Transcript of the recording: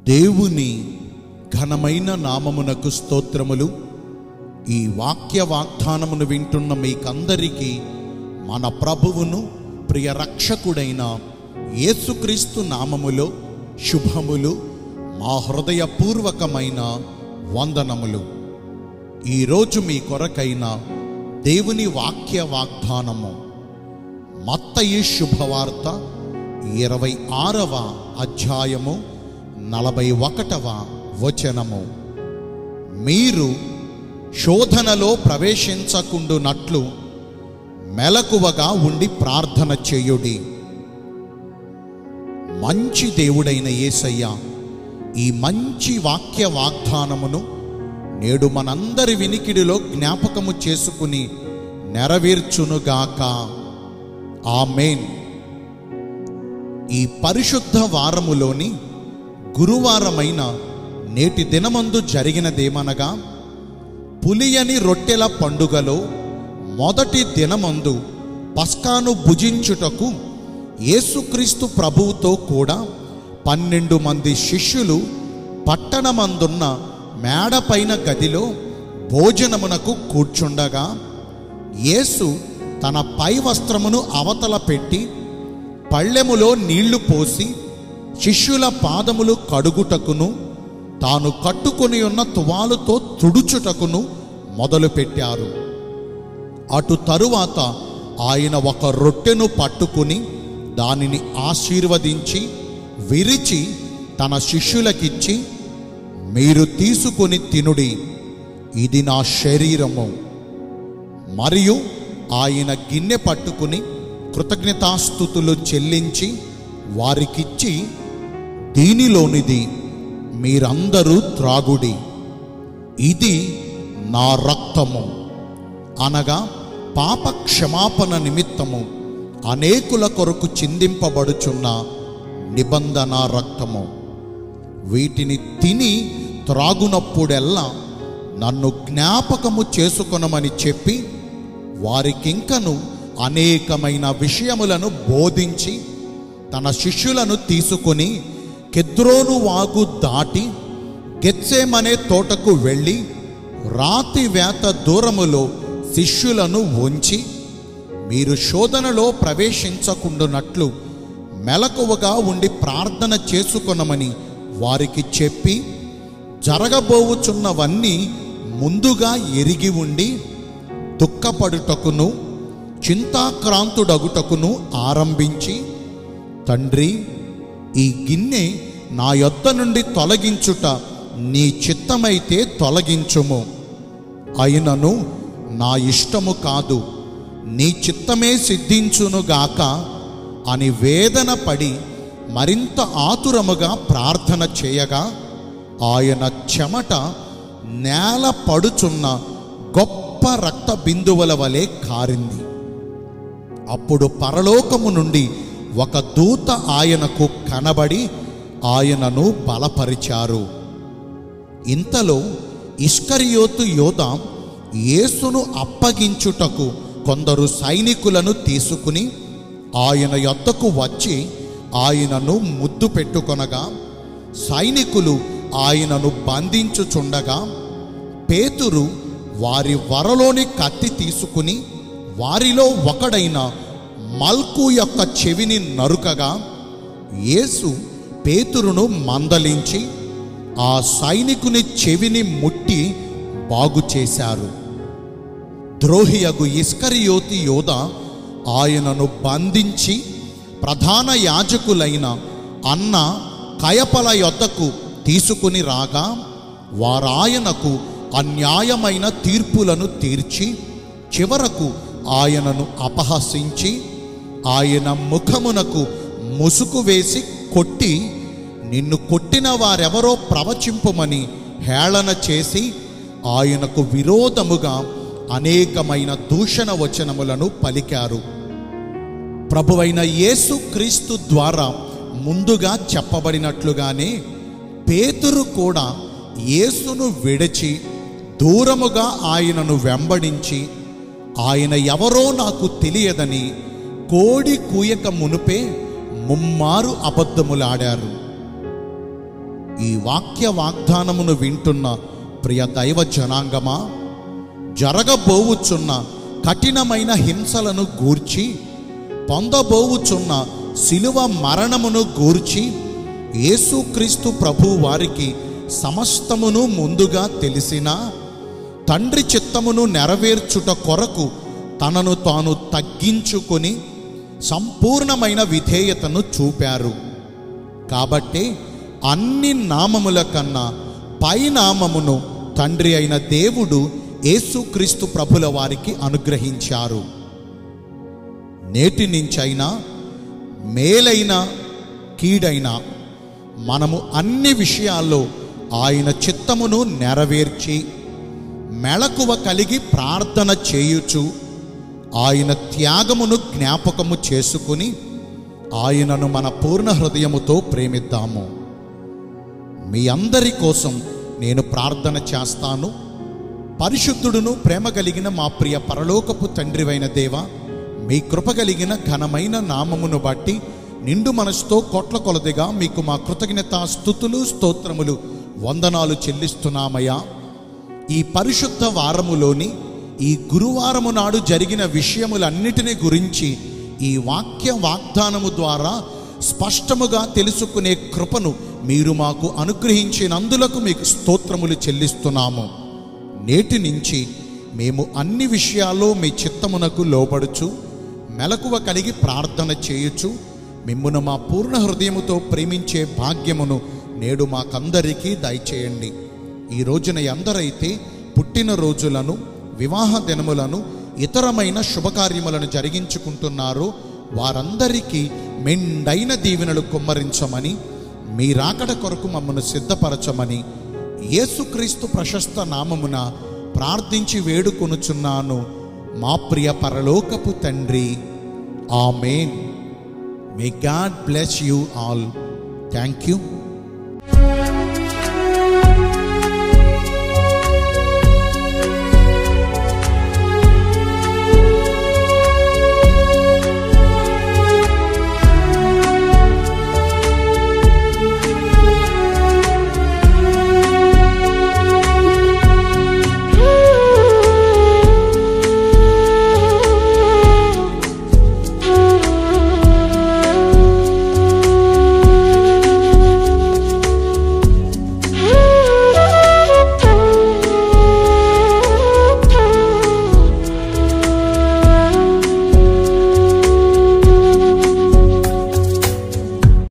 దేవుని ఘనమైన నామమునకు స్తోత్రములు ఈ వాక్య వాగ్దానమును వింటున్న మీకందరికీ మన ప్రభువును ప్రియ రక్షకుడైన యేసుక్రీస్తు నామములో శుభములు మా హృదయపూర్వకమైన వందనములు ఈరోజు మీ కొరకైన దేవుని వాక్య వాగ్దానము మత్తయి శుభవార్త ఇరవై ఆరవ అధ్యాయము నలభై ఒకటవ వచనము మీరు శోధనలో ప్రవేశించకుండునట్లు మెలకువగా ఉండి ప్రార్థన చేయుడి మంచి దేవుడైన యేసయ్య ఈ మంచి వాక్య వాగ్దానమును నేడు మనందరి వినికిడిలో జ్ఞాపకము చేసుకుని నెరవేర్చునుగాక ఆమెన్ ఈ పరిశుద్ధ వారములోని గురువారమైన నేటి దినమందు జరిగినదేమనగా పులియని రొట్టెల పండుగలో మొదటి దినమందు పస్కాను భుజించుటకు యేసుక్రీస్తు ప్రభువుతో కూడా పన్నెండు మంది శిష్యులు పట్టణమందున్న మేడపైన గదిలో భోజనమునకు కూర్చుండగా యేసు తన పై వస్త్రమును అవతల పెట్టి పళ్ళెములో నీళ్లు పోసి శిష్యుల పాదములు కడుగుటకును తాను కట్టుకొని ఉన్న తువాలుతో తుడుచుటకును మొదలుపెట్టారు అటు తరువాత ఆయన ఒక రొట్టెను పట్టుకుని దానిని ఆశీర్వదించి విరిచి తన శిష్యులకిచ్చి మీరు తీసుకొని తినుడి ఇది నా శరీరము మరియు ఆయన గిన్నె పట్టుకుని కృతజ్ఞతాస్థుతులు చెల్లించి వారికిచ్చి దీనిలోనిది మీరందరూ త్రాగుడి ఇది నా రక్తము అనగా పాప క్షమాపణ నిమిత్తము అనేకుల కొరకు చిందింపబడుచున్న నిబంధన రక్తము వీటిని తిని త్రాగునప్పుడెల్లా నన్ను జ్ఞాపకము చేసుకొనమని చెప్పి వారికింకను అనేకమైన విషయములను బోధించి తన శిష్యులను తీసుకొని కెద్రోను వాగు దాటి గెత్సేమనే తోటకు వెళ్ళి రాతి వేత దూరములో శిష్యులను ఉంచి మీరు శోధనలో ప్రవేశించకుండునట్లు మెలకువగా ఉండి ప్రార్థన చేసుకొనమని వారికి చెప్పి జరగబోవుచున్నవన్నీ ముందుగా ఎరిగి ఉండి దుఃఖపడుటకును చింతాక్రాంతుడగుటకును ఆరంభించి తండ్రి ఈ గిన్నె నా యొద్ద నుండి తొలగించుట నీ చిత్తమైతే తొలగించుము అయినను నా ఇష్టము కాదు నీ చిత్తమే సిద్ధించునుగాక అని వేదన పడి మరింత ఆతురముగా ప్రార్థన చేయగా ఆయన చెమట నేల పడుచున్న గొప్ప రక్త బిందువుల వలె కారింది అప్పుడు పరలోకము నుండి ఒక దూత ఆయనకు కనబడి ఆయనను బలపరిచారు ఇంతలో ఇష్కరియోతు యోధ యేసును అప్పగించుటకు కొందరు సైనికులను తీసుకుని ఆయన యొద్దకు వచ్చి ఆయనను ముద్దు పెట్టుకొనగా సైనికులు ఆయనను బంధించుచుండగా పేతురు వారి వరలోని కత్తి తీసుకుని వారిలో ఒకడైన మల్కు యొక్క చెవిని నరుకగా యేసు పేతురును మందలించి ఆ సైనికుని చెవిని ముట్టి బాగు చేశారు ద్రోహియగు ఇస్కరియోతి యోధ ఆయనను బంధించి ప్రధాన యాజకులైన అన్న కయపల యొద్దకు తీసుకుని రాగా వారాయనకు అన్యాయమైన తీర్పులను తీర్చి చివరకు ఆయనను అపహసించి ఆయన ముఖమునకు ముసుగు వేసి కొట్టి నిన్ను కొట్టిన వారెవరో ప్రవచింపుమని హేళన చేసి ఆయనకు విరోధముగా అనేకమైన దూషణ వచనములను పలికారు ప్రభువైన యేసు క్రీస్తు ద్వారా ముందుగా చెప్పబడినట్లుగానే పేతురు కూడా యేసును విడిచి దూరముగా ఆయనను వెంబడించి ఆయన ఎవరో నాకు తెలియదని కోడి కూయక మునుపే ముమ్మారు అబద్ధములాడారు ఈ వాక్య వాగ్దానమును వింటున్న ప్రియ దైవ జనాంగమా జరగబోవుచున్న కఠినమైన హింసలను గూర్చి పొందబోవుచున్న శిలువ మరణమును గూర్చి యేసుక్రీస్తు ప్రభు వారికి సమస్తమును ముందుగా తెలిసినా తండ్రి చిత్తమును నెరవేర్చుట కొరకు తనను తాను తగ్గించుకొని సంపూర్ణమైన విధేయతను చూపారు కాబట్టి అన్ని నామముల కన్నా పై నామమును తండ్రి అయిన దేవుడు యేసుక్రీస్తు ప్రభుల వారికి అనుగ్రహించారు నేటి నుంచైనా మేలైన కీడైన మనము అన్ని విషయాల్లో ఆయన చిత్తమును నెరవేర్చి మెళకువ కలిగి ప్రార్థన చేయుచు ఆయన త్యాగమును జ్ఞాపకము చేసుకుని ఆయనను మన పూర్ణ హృదయముతో ప్రేమిద్దాము మీ అందరి కోసం నేను ప్రార్థన చేస్తాను పరిశుద్ధుడును ప్రేమ కలిగిన మా ప్రియ పరలోకపు తండ్రివైన దేవ మీ కృప కలిగిన ఘనమైన నామమును బట్టి నిండు మనసుతో కోట్ల కొలదిగా మీకు మా కృతజ్ఞత స్థుతులు స్తోత్రములు వందనాలు చెల్లిస్తున్నామయ్యా ఈ పరిశుద్ధ వారములోని ఈ గురువారము నాడు జరిగిన విషయములన్నిటిని గురించి ఈ వాక్య వాగ్దానము ద్వారా స్పష్టముగా తెలుసుకునే కృపను మీరు మాకు అనుగ్రహించినందులకు మీకు స్తోత్రములు చెల్లిస్తున్నాము నేటి నుంచి మేము అన్ని విషయాల్లో మీ చిత్తమునకు లోబడుచు మెలకువ కలిగి ప్రార్థన చేయుచు మిమ్మును మా పూర్ణ హృదయముతో ప్రేమించే భాగ్యమును నేడు మాకందరికీ దయచేయండి ఈ రోజున ఎందరైతే పుట్టిన రోజులను వివాహ దినములను ఇతరమైన శుభకార్యములను జరిగించుకుంటున్నారో వారందరికీ మెండైన దీవెనలు కుమ్మరించమని మీ రాకడ కొరకు మమ్మను సిద్ధపరచమని యేసుక్రీస్తు ప్రశస్త నామమున ప్రార్థించి వేడుకొనుచున్నాను మా ప్రియ పరలోకపు తండ్రి amen may God bless you all thank you